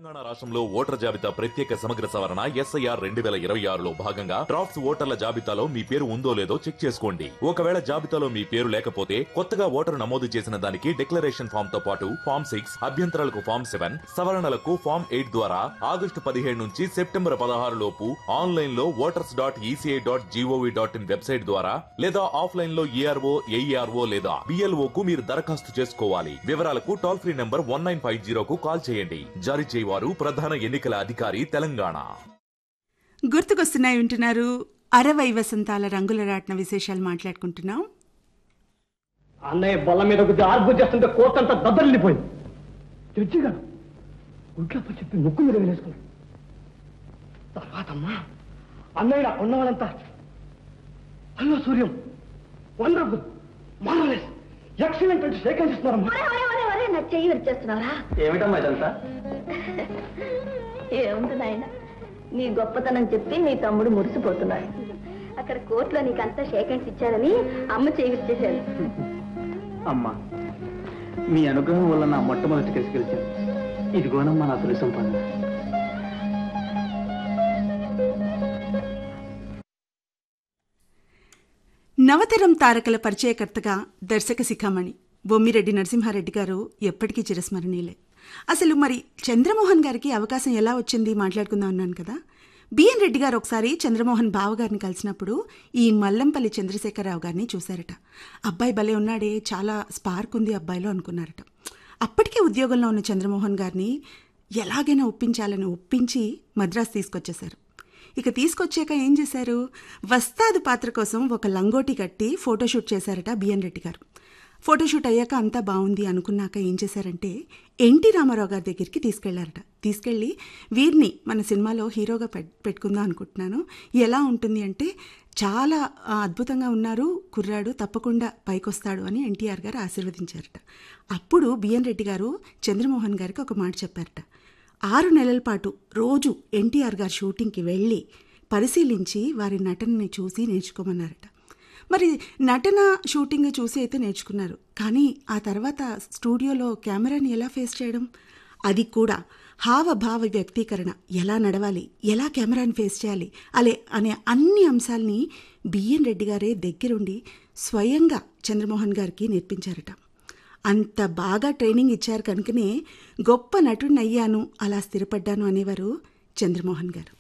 తెలంగాణ రాష్ట్రంలో ఓటర్ జాబితా ప్రత్యేక సమగ్ర సవరణ ఎస్ఐఆర్ రెండు వేల ఇరవై ఆరులో భాగంగా డ్రాఫ్ట్స్ ఓటర్ల జాబితాలో మీ పేరు ఉందో లేదో చెక్ చేసుకోండి ఒకవేళ జాబితాలో మీ పేరు లేకపోతే కొత్తగా ఓటరు నమోదు చేసిన దానికి డిక్లరేషన్ ఫామ్ తో పాటు ఫామ్ సిక్స్ అభ్యంతరాలకు ఫామ్ సెవెన్ సవరణలకు ఫామ్ ఎయిట్ ద్వారా ఆగస్టు పదిహేడు నుంచి సెప్టెంబర్ పదహారు లోపు ఆన్లైన్ లో voters dot ECI dot GOV dot IN website ద్వారా లేదా ఆఫ్లైన్ లో ఏఆర్ఓ ఏఈఆర్ఓ లేదా బిఎల్ఓ కు మీరు దరఖాస్తు చేసుకోవాలి వివరాలకు toll free number one nine five జీరోకు కాల్ చేయండి జారీ చేయవారు ప్రధాన ఎన్నికల అధికారి తెలంగాణ గుర్తుకొస్తున్నాయి వింటున్నారు అరవై వసంతాల రంగుల రాట్న విశేషాలు మాట్లాడుకుంటున్నాం అన్నయ్య బల్ల మీద కొద్ది ఆర్పు చేస్తుంటే కోట్ అంతా దద్దరిల్లిపోయింది తెచ్చిగా గుడ్లప్ప చెప్పి ముక్కు మీద వేసుకున్నాడు తర్వాత అమ్మా అన్నయ్య ఉన్న వాళ్ళంతా hello Suryam wonderful marvellous excellent అంటే సేకరిస్తున్నారమ్మా ఒరే, ఒరే, ఒరే, ఒరే, నా చెయ్యి విరిచేస్తున్నారా ఏమిటమ్మా ఇదంతా ఏముంది నాయన నీ గొప్పతనం చెప్పి నీ తమ్ముడు మురిసిపోతున్నాడు అక్కడ కోర్టులో నీకంతా షేక్ హ్యాండ్స్ ఇచ్చారని అమ్మ చెయ్యి విరిచేశాను అమ్మా మీ అనుగ్రహం వల్ల నా మొట్టమొదటి కేసు గెలిచాను ఇదిగోనమ్మా నా తొలి సంపాదన నవతరం తారకల పరిచయకర్తగా దర్శక శిఖామణి బొమ్మిరెడ్డి నరసింహారెడ్డి గారు ఎప్పటికీ చిరస్మరణీయులే అసలు మరి చంద్రమోహన్ గారికి అవకాశం ఎలా వచ్చింది మాట్లాడుకుందాం అన్నాను కదా బిఎన్ రెడ్డి గారు ఒకసారి చంద్రమోహన్ బావగారిని కలిసినప్పుడు ఈ మల్లంపల్లి చంద్రశేఖరరావు గారిని చూశారట అబ్బాయి భలే ఉన్నాడే చాలా స్పార్క్ ఉంది అబ్బాయిలో అనుకున్నారట అప్పటికే ఉద్యోగంలో ఉన్న చంద్రమోహన్ గారిని ఎలాగైనా ఒప్పించాలని ఒప్పించి మద్రాసు తీసుకొచ్చేశారు ఇక తీసుకొచ్చాక ఏం చేశారు వస్తాదు పాత్ర కోసం ఒక లంగోటి కట్టి ఫోటోషూట్ చేశారట బిఎన్ రెడ్డి గారు ఫోటోషూట్ అయ్యాక అంతా బాగుంది అనుకున్నాక ఏం చేశారంటే ఎన్టీ రామారావు గారి దగ్గరికి తీసుకెళ్లారట తీసుకెళ్ళి వీరిని మన సినిమాలో హీరోగా పెట్ పెట్టుకుందాం అనుకుంటున్నాను ఎలా ఉంటుంది అంటే చాలా ఆ, అద్భుతంగా ఉన్నారు కుర్రాడు తప్పకుండా పైకొస్తాడు అని ఎన్టీఆర్ గారు ఆశీర్వదించారట అప్పుడు బిఎన్ రెడ్డి గారు చంద్రమోహన్ గారికి ఒక మాట చెప్పారట ఆరు నెలల పాటు రోజు ఎన్టీఆర్ గారి షూటింగ్కి వెళ్ళి పరిశీలించి వారి నటనని చూసి నేర్చుకోమన్నారట మరి నటన షూటింగ్ చూసి అయితే నేర్చుకున్నారు కానీ ఆ తర్వాత స్టూడియోలో కెమెరాని ఎలా ఫేస్ చేయడం అది కూడా హావభావ వ్యక్తీకరణ ఎలా నడవాలి ఎలా కెమెరాని ఫేస్ చేయాలి అలే అనే అన్ని అంశాల్ని బిఎన్ రెడ్డి గారే దగ్గరుండి స్వయంగా చంద్రమోహన్ గారికి నేర్పించారట అంత బాగా ట్రైనింగ్ ఇచ్చారు కనుకనే గొప్ప నటుడిని అయ్యాను అలా స్థిరపడ్డాను అనేవారు చంద్రమోహన్ గారు